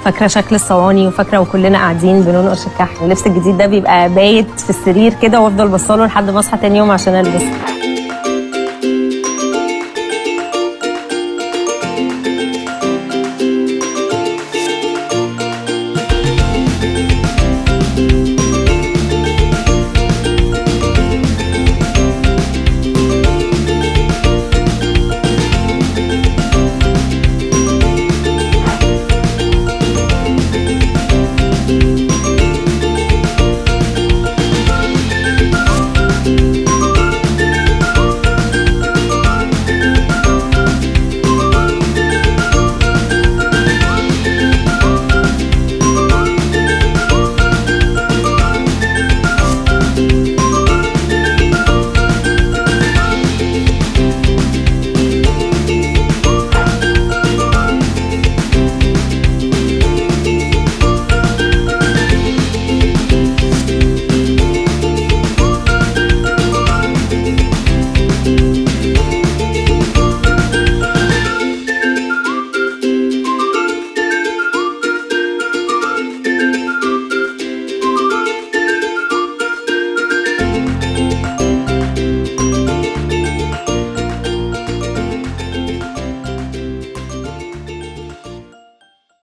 فاكره شكل الصواني وفاكره وكلنا قاعدين بننقش الكحك اللبس الجديد ده بيبقى بايت في السرير كده وافضل بصله لحد ما اصحى تاني يوم عشان البسه